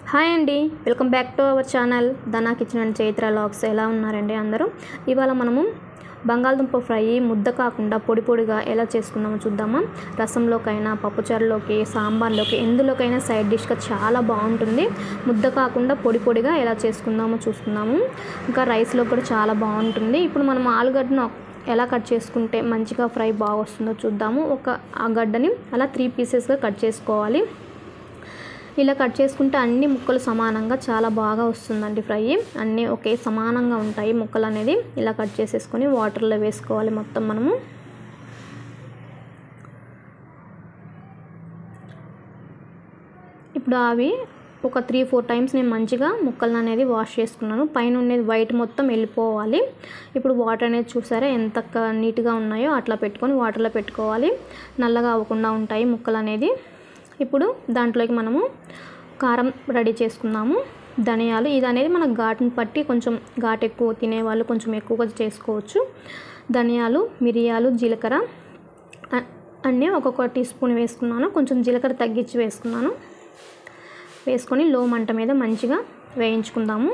hi అండి welcome back to our channel Dhana kitchen and Chaitra logs ఎలా ఉన్నారండి అందరూ ఇవాళ మనము బంగాళదుంప ఫ్రై ముద్ద కాకుండా పొడి పొడిగా ఎలా చేసుకుందామో చూద్దామా రసంలోకైనా పప్పుచారులోకి సాంబార్లోకి ఎందులోకైనా సైడ్ డిష్గా చాలా బాగుంటుంది ముద్ద కాకుండా పొడి పొడిగా ఎలా చేసుకుందామో చూసుకుందాము ఇంకా రైస్లో కూడా చాలా బాగుంటుంది ఇప్పుడు మనం ఆలుగడ్డను ఎలా కట్ చేసుకుంటే మంచిగా ఫ్రై బాగా వస్తుందో చూద్దాము ఒక ఆ గడ్డని అలా త్రీ పీసెస్గా కట్ చేసుకోవాలి ఇలా కట్ చేసుకుంటే అన్ని ముక్కలు సమానంగా చాలా బాగా వస్తుందండి ఫ్రై అన్నీ ఒకే సమానంగా ఉంటాయి ముక్కలు అనేది ఇలా కట్ చేసేసుకొని వాటర్లో వేసుకోవాలి మొత్తం మనము ఇప్పుడు అవి ఒక త్రీ ఫోర్ టైమ్స్ నేను మంచిగా ముక్కలను అనేది వాష్ చేసుకున్నాను పైన ఉండేది వైట్ మొత్తం వెళ్ళిపోవాలి ఇప్పుడు వాటర్ అనేది చూసారా ఎంత నీట్గా ఉన్నాయో అట్లా పెట్టుకొని వాటర్లో పెట్టుకోవాలి నల్లగా అవ్వకుండా ఉంటాయి ముక్కలు అనేది ఇప్పుడు దాంట్లోకి మనము కారం రెడీ చేసుకుందాము ధనియాలు ఇది అనేది మన ఘాటుని బట్టి కొంచెం ఘాటు ఎక్కువ తినేవాళ్ళు కొంచెం ఎక్కువగా చేసుకోవచ్చు ధనియాలు మిరియాలు జీలకర్ర అన్నీ ఒక్కొక్క టీ స్పూన్ వేసుకున్నాను కొంచెం జీలకర్ర తగ్గించి వేసుకున్నాను వేసుకొని లో మంట మీద మంచిగా వేయించుకుందాము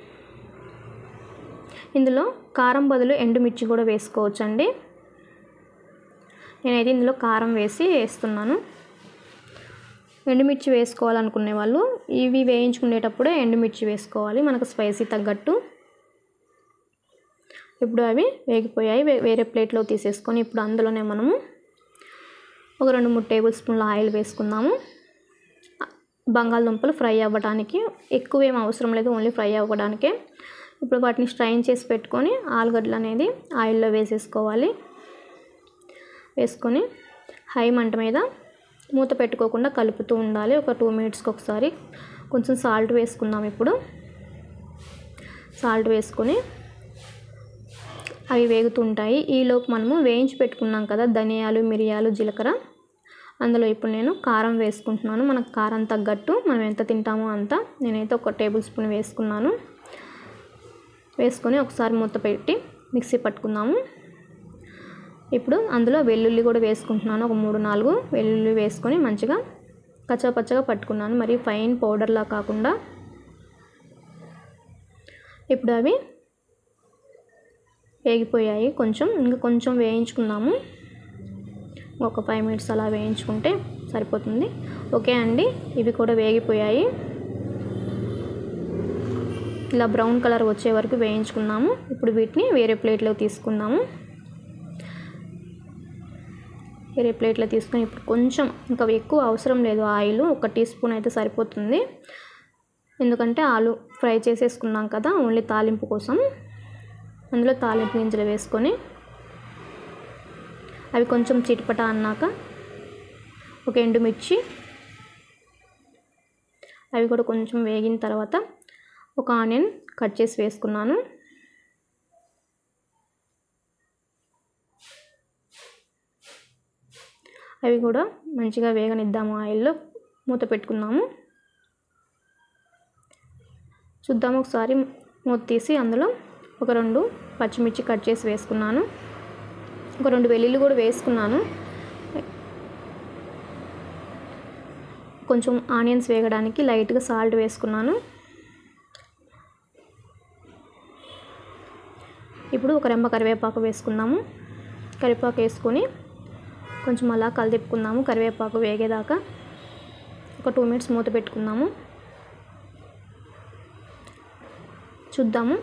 ఇందులో కారం బదులు ఎండుమిర్చి కూడా వేసుకోవచ్చండి నేనైతే ఇందులో కారం వేసి వేస్తున్నాను ఎండుమిర్చి వేసుకోవాలనుకునే వాళ్ళు ఇవి వేయించుకునేటప్పుడే ఎండుమిర్చి వేసుకోవాలి మనకు స్పైసీ తగ్గట్టు ఇప్పుడు అవి వేగిపోయాయి వేరే ప్లేట్లో తీసేసుకొని ఇప్పుడు అందులోనే మనము ఒక రెండు మూడు టేబుల్ స్పూన్ల ఆయిల్ వేసుకుందాము బంగాళదుంపలు ఫ్రై అవ్వడానికి ఎక్కువ ఏం అవసరం లేదు ఓన్లీ ఫ్రై అవ్వడానికే ఇప్పుడు వాటిని స్ట్రైన్ చేసి పెట్టుకొని ఆలుగడ్డలు అనేది ఆయిల్లో వేసేసుకోవాలి వేసుకొని హై మంట మీద మూత పెట్టుకోకుండా కలుపుతూ ఉండాలి ఒక టూ మినిట్స్కి ఒకసారి కొంచెం సాల్ట్ వేసుకుందాం ఇప్పుడు సాల్ట్ వేసుకొని అవి వేగుతుంటాయి ఈలోపు మనము వేయించి పెట్టుకున్నాం కదా ధనియాలు మిరియాలు జీలకర్ర అందులో ఇప్పుడు నేను కారం వేసుకుంటున్నాను మనకు కారం తగ్గట్టు మనం ఎంత తింటామో అంత నేనైతే ఒక టేబుల్ స్పూన్ వేసుకున్నాను వేసుకొని ఒకసారి మూత పెట్టి మిక్సీ పట్టుకుందాము ఇప్పుడు అందులో వెల్లుల్లి కూడా వేసుకుంటున్నాను ఒక మూడు నాలుగు వెల్లుల్లి వేసుకొని మంచిగా కచ్చాపచ్చగా పట్టుకున్నాను మరి ఫైన్ పౌడర్లా కాకుండా ఇప్పుడు అవి వేగిపోయాయి కొంచెం ఇంకా కొంచెం వేయించుకుందాము ఒక ఫైవ్ మినిట్స్ అలా వేయించుకుంటే సరిపోతుంది ఓకే అండి ఇవి కూడా వేగిపోయాయి ఇలా బ్రౌన్ కలర్ వచ్చే వరకు వేయించుకున్నాము ఇప్పుడు వీటిని వేరే ప్లేట్లో తీసుకుందాము వేరే ప్లేట్లో తీసుకొని ఇప్పుడు కొంచెం ఇంకా ఎక్కువ అవసరం లేదు ఆయిల్ ఒక టీ స్పూన్ అయితే సరిపోతుంది ఎందుకంటే ఆలు ఫ్రై చేసేసుకున్నాం కదా ఓన్లీ తాలింపు కోసం అందులో తాలింపు గింజలు వేసుకొని అవి కొంచెం చిటపట అన్నాక ఒక ఎండుమిర్చి అవి కూడా కొంచెం వేగిన తర్వాత ఒక ఆనియన్ కట్ చేసి వేసుకున్నాను అవి కూడా మంచిగా వేగనిద్దాము ఆయిల్లో మూత పెట్టుకుందాము చూద్దాము ఒకసారి మూత తీసి అందులో ఒక రెండు పచ్చిమిర్చి కట్ చేసి వేసుకున్నాను ఒక రెండు వెల్లుల్లి కూడా వేసుకున్నాను కొంచెం ఆనియన్స్ వేగడానికి లైట్గా సాల్ట్ వేసుకున్నాను ఇప్పుడు ఒక రెమ్మ కరివేపాకు వేసుకుందాము కరివేపాకు వేసుకొని కొంచెం అలా కలిదిప్పుకుందాము కరివేపాకు వేగేదాకా ఒక టూ మినిట్స్ మూత పెట్టుకుందాము చూద్దాము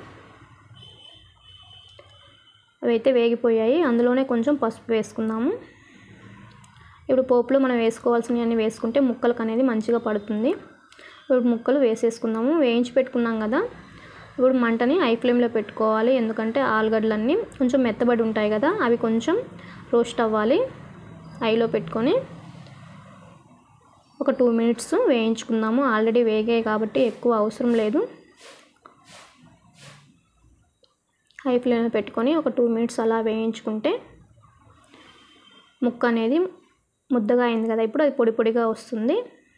అవి అయితే వేగిపోయాయి అందులోనే కొంచెం పసుపు వేసుకుందాము ఇప్పుడు పోపులో మనం వేసుకోవాల్సినవన్నీ వేసుకుంటే ముక్కలకు అనేది మంచిగా పడుతుంది ఇప్పుడు ముక్కలు వేసేసుకుందాము వేయించి పెట్టుకున్నాం కదా ఇప్పుడు మంటని హై ఫ్లేమ్లో పెట్టుకోవాలి ఎందుకంటే ఆలుగడ్డలన్నీ కొంచెం మెత్తబడి ఉంటాయి కదా అవి కొంచెం రోస్ట్ అవ్వాలి హైలో పెట్టుకొని ఒక టూ మినిట్స్ వేయించుకుందాము ఆల్రెడీ వేగాయి కాబట్టి ఎక్కువ అవసరం లేదు హై ఫ్లేమ్లో పెట్టుకొని ఒక టూ మినిట్స్ అలా వేయించుకుంటే ముక్క అనేది ముద్దగా అయింది కదా ఇప్పుడు అది పొడి పొడిగా వస్తుంది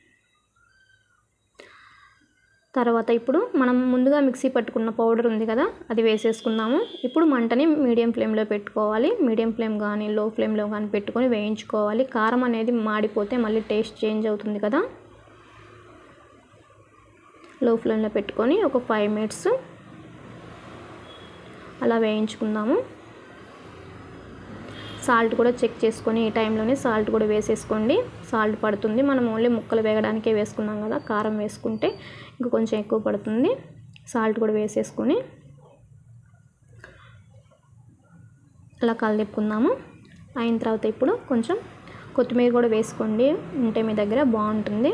తర్వాత ఇప్పుడు మనం ముందుగా మిక్సీ పట్టుకున్న పౌడర్ ఉంది కదా అది వేసేసుకుందాము ఇప్పుడు మంటని మీడియం ఫ్లేమ్లో పెట్టుకోవాలి మీడియం ఫ్లేమ్ కానీ లో ఫ్లేమ్లో కానీ పెట్టుకొని వేయించుకోవాలి కారం అనేది మాడిపోతే మళ్ళీ టేస్ట్ చేంజ్ అవుతుంది కదా లో ఫ్లేమ్లో పెట్టుకొని ఒక ఫైవ్ మినిట్స్ అలా వేయించుకుందాము సాల్ట్ కూడా చెక్ చేసుకొని ఈ టైంలోనే సాల్ట్ కూడా వేసేసుకోండి సాల్ట్ పడుతుంది మనం ఓన్లీ ముక్కలు వేగడానికే వేసుకున్నాం కదా కారం వేసుకుంటే ఇంకా కొంచెం ఎక్కువ పడుతుంది సాల్ట్ కూడా వేసేసుకొని అలా కలిపుకుందాము అయిన తర్వాత ఇప్పుడు కొంచెం కొత్తిమీర కూడా వేసుకోండి ఉంటే మీ దగ్గర బాగుంటుంది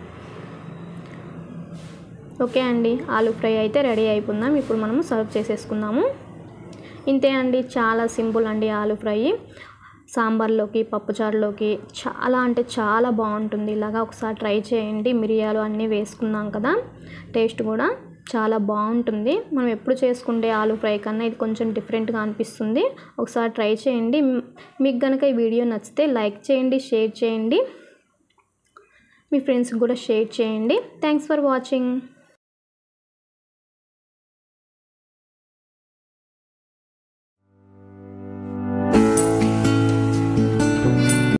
ఓకే అండి ఆలూ ఫ్రై అయితే రెడీ అయిపోయిందాం ఇప్పుడు మనము సర్వ్ చేసేసుకుందాము ఇంతే అండి చాలా సింపుల్ అండి ఆలూ ఫ్రై సాంబార్లోకి పప్పుచారులోకి చాలా అంటే చాలా బాగుంటుంది ఇలాగా ఒకసారి ట్రై చేయండి మిరియాలు అన్నీ వేసుకున్నాం కదా టేస్ట్ కూడా చాలా బాగుంటుంది మనం ఎప్పుడు చేసుకుంటే ఆలూ ఫ్రై కన్నా ఇది కొంచెం డిఫరెంట్గా అనిపిస్తుంది ఒకసారి ట్రై చేయండి మీకు కనుక ఈ వీడియో నచ్చితే లైక్ చేయండి షేర్ చేయండి మీ ఫ్రెండ్స్కి కూడా షేర్ చేయండి థ్యాంక్స్ ఫర్ వాచింగ్